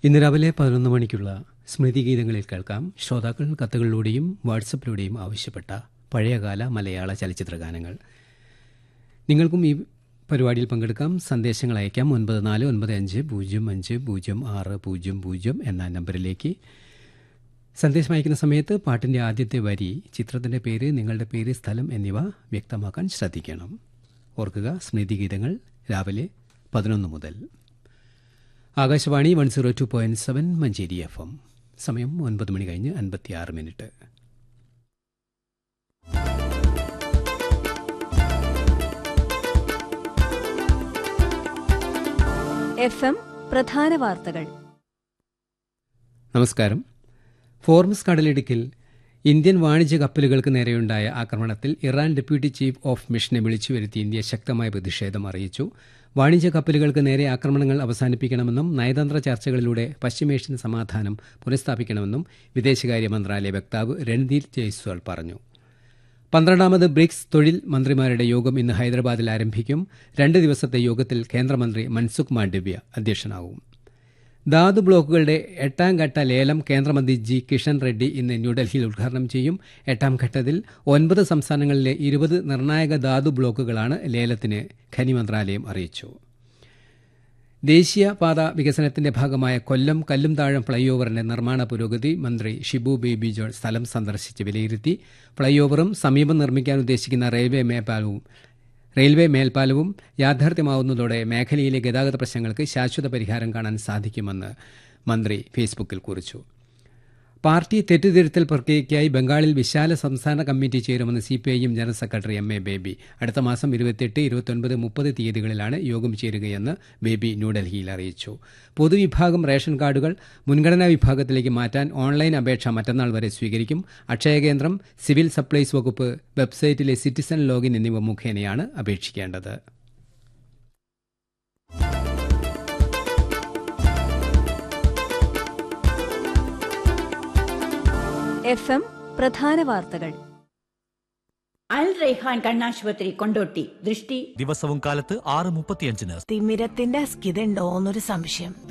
ഇന്ന് രാവിലെ പതിനൊന്ന് മണിക്കുള്ള സ്മൃതി ഗീതങ്ങളിൽ കേൾക്കാം ശ്രോതാക്കൾ കത്തുകളിലൂടെയും വാട്സപ്പിലൂടെയും ആവശ്യപ്പെട്ട പഴയകാല മലയാള ചലച്ചിത്ര ഗാനങ്ങൾ നിങ്ങൾക്കും ഈ പരിപാടിയിൽ പങ്കെടുക്കാം സന്ദേശങ്ങൾ അയക്കാം ഒൻപത് നാല് ഒൻപത് അഞ്ച് പൂജ്യം അഞ്ച് പൂജ്യം ആറ് പൂജ്യം പൂജ്യം എന്ന നമ്പറിലേക്ക് സന്ദേശം അയക്കുന്ന സമയത്ത് പാട്ടിന്റെ ആദ്യത്തെ വരി ചിത്രത്തിന്റെ പേര് നിങ്ങളുടെ പേര് സ്ഥലം എന്നിവ വ്യക്തമാക്കാൻ ശ്രദ്ധിക്കണം ഓർക്കുക സ്മൃതി ഗീതങ്ങൾ രാവിലെ പതിനൊന്ന് മുതൽ Akashvani one zero two point seven Manjeri F M സമയം ഒൻപത് മണി കഴിഞ്ഞ് അൻപത്തിയാറ് മിനിറ്റ് എഫ് എം പ്രധാന വാർത്തകൾ നമസ്കാരം ഫോർമസ് കടലിടുക്കിൽ ഇന്ത്യൻ വാണിജ്യ കപ്പലുകൾക്ക് നേരെയുണ്ടായ ആക്രമണത്തിൽ ഇറാൻ ഡെപ്യൂട്ടി ചീഫ് ഓഫ് മിഷനെ വിളിച്ചു വരുത്തി ഇന്ത്യ ശക്തമായ പ്രതിഷേധം അറിയിച്ചു വാണിജ്യ കപ്പലുകൾക്ക് നേരെ ആക്രമണങ്ങൾ അവസാനിപ്പിക്കണമെന്നും നയതന്ത്ര ചർച്ചകളിലൂടെ പശ്ചിമേഷ്യൻ സമാധാനം പുനഃസ്ഥാപിക്കണമെന്നും വിദേശകാര്യ മന്ത്രാലയ വക്താവ് രൺദീപ് ജയ്സ്വാൾ പറഞ്ഞു പന്ത്രണ്ടാമത് ബ്രിക്സ് തൊഴിൽ മന്ത്രിമാരുടെ യോഗം ഇന്ന് ഹൈദരാബാദിൽ ആരംഭിക്കും രണ്ട് ദിവസത്തെ യോഗത്തിൽ കേന്ദ്രമന്ത്രി മൻസുഖ് മാണ്ഡവ്യ അധ്യക്ഷനാവും ധാതു ബ്ലോക്കുകളുടെ എട്ടാം ഘട്ട ലേലം കേന്ദ്രമന്ത്രി ജി കിഷൻ റെഡ്ഡി ഇന്ന് ന്യൂഡൽഹിയിൽ ഉദ്ഘാടനം ചെയ്യും എട്ടാം ഘട്ടത്തിൽ ഒൻപത് സംസ്ഥാനങ്ങളിലെ ഇരുപത് നിർണായക ധാതു ബ്ലോക്കുകളാണ് ലേലത്തിന് ഖനി മന്ത്രാലയം അറിയിച്ചു ദേശീയപാത വികസനത്തിന്റെ ഭാഗമായ കൊല്ലം കല്ലുംതാഴം ഫ്ളൈ ഓവറിന്റെ നിർമ്മാണ പുരോഗതി മന്ത്രി ഷിബു ബേബി ജോൺ സ്ഥലം സന്ദർശിച്ച് വിലയിരുത്തി ഫ്ളൈ ഓവറും സമീപം നിർമ്മിക്കാൻ ഉദ്ദേശിക്കുന്ന റെയിൽവേ മേൽപ്പാലവും റെയിൽവേ മേൽപ്പാലവും യാഥാർത്ഥ്യമാവുന്നതോടെ മേഖലയിലെ ഗതാഗത പ്രശ്നങ്ങൾക്ക് ശാശ്വത പരിഹാരം കാണാൻ സാധിക്കുമെന്ന് മന്ത്രി ഫേസ്ബുക്കിൽ കുറിച്ചു പാർട്ടി തെറ്റുതിരുത്തൽ പ്രക്രിയയ്ക്കായി ബംഗാളിൽ വിശാല സംസ്ഥാന കമ്മിറ്റി ചേരുമെന്ന് CPIM general secretary M A Baby അടുത്ത മാസം ഇരുപത്തിയെട്ട് ഇരുപത്തൊൻപത് മുപ്പത് തീയതികളിലാണ് യോഗം ചേരുകയെന്ന് ബേബി ന്യൂഡൽഹിയിൽ അറിയിച്ചു പൊതുവിഭാഗം റേഷൻ കാർഡുകൾ മുൻഗണനാ വിഭാഗത്തിലേക്ക് മാറ്റാൻ ഓൺലൈൻ അപേക്ഷ മറ്റന്നാൾ വരെ സ്വീകരിക്കും അക്ഷയകേന്ദ്രം സിവിൽ സപ്ലൈസ് വകുപ്പ് വെബ്സൈറ്റിലെ സിറ്റിസൺ ലോഗിൻ എന്നിവ മുഖേനയാണ് അപേക്ഷിക്കേണ്ടത് എഫ് എം പ്രധാന വാർത്തകൾ അൽ റൈഹാൻ കണ്ണാശുപത്രി കൊണ്ടോട്ടി ദൃഷ്ടി ദിവസവും കാലത്ത് ആറ് മുപ്പത്തിയഞ്ചിന് തിമിരത്തിന്റെ അസ്കിത ഉണ്ടോന്നൊരു സംശയം